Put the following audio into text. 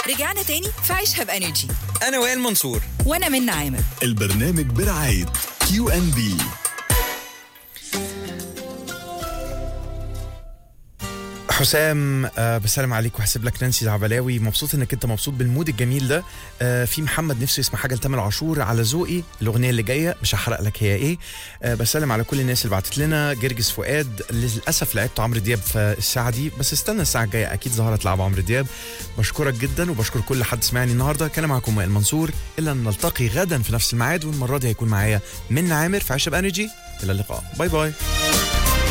رجعنا تاني في عيشها بانرجي انا وائل منصور وانا من عامر البرنامج برعاية كيو ان بي حسام آه بسلم عليك وحسب لك نانسي العبلاوي مبسوط انك انت مبسوط بالمود الجميل ده آه في محمد نفسه يسمع حاجه لتامر عاشور على ذوقي الاغنيه اللي جايه مش هحرق لك هي ايه آه بسلم على كل الناس اللي بعتت لنا جرجس فؤاد للاسف لعبت عمرو دياب في الساعه دي بس استنى الساعه الجايه اكيد ظهرت تلعب عمرو دياب بشكرك جدا وبشكر كل حد سمعني النهارده كان معكم وائل منصور الا ان نلتقي غدا في نفس الميعاد والمره دي هيكون معايا من عامر في عشب انرجي الى اللقاء باي باي